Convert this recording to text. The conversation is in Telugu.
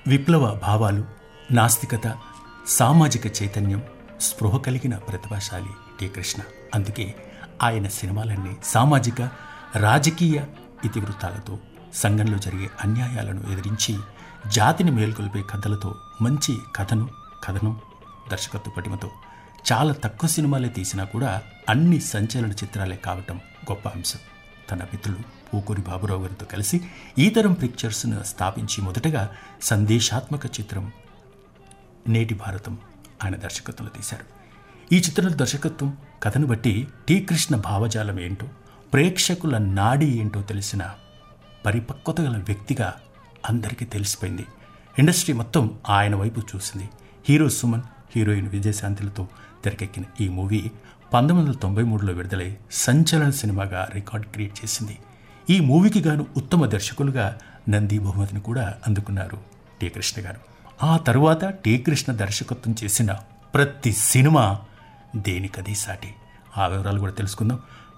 విప్లవ భావాలు నాస్తికత సామాజిక చైతన్యం స్పృహ కలిగిన ప్రతిభాశాలి టి కృష్ణ అందుకే ఆయన సినిమాలన్నీ సామాజిక రాజకీయ ఇతివృత్తాలతో సంఘంలో జరిగే అన్యాయాలను ఎదిరించి జాతిని మేల్కొల్పే కథలతో మంచి కథను కథనం దర్శకత్వ పటిమతో చాలా తక్కువ సినిమాలే తీసినా కూడా అన్ని సంచలన చిత్రాలే కావటం గొప్ప అంశం తన మిత్రులు పూకూరి బాబురావు గారితో కలిసి ఈ తరం పిక్చర్స్ను స్థాపించి మొదటగా సందేశాత్మక చిత్రం నేటి భారతం ఆయన దర్శకత్వంలో తీశారు ఈ చిత్రంలో దర్శకత్వం కథను బట్టి టి కృష్ణ భావజాలం ఏంటో ప్రేక్షకుల నాడి ఏంటో తెలిసిన పరిపక్వత గల వ్యక్తిగా అందరికీ తెలిసిపోయింది ఇండస్ట్రీ మొత్తం ఆయన వైపు చూసింది హీరో సుమన్ హీరోయిన్ విజయశాంతిలతో తెరకెక్కిన ఈ మూవీ పంతొమ్మిది వందల తొంభై మూడులో విడుదలై సంచలన సినిమాగా రికార్డ్ క్రియేట్ చేసింది ఈ మూవీకి గాను ఉత్తమ దర్శకులుగా నంది బహుమతిని కూడా అందుకున్నారు టి కృష్ణ గారు ఆ తరువాత టి కృష్ణ దర్శకత్వం చేసిన ప్రతి సినిమా దేనికది సాటి ఆ వివరాలు కూడా తెలుసుకుందాం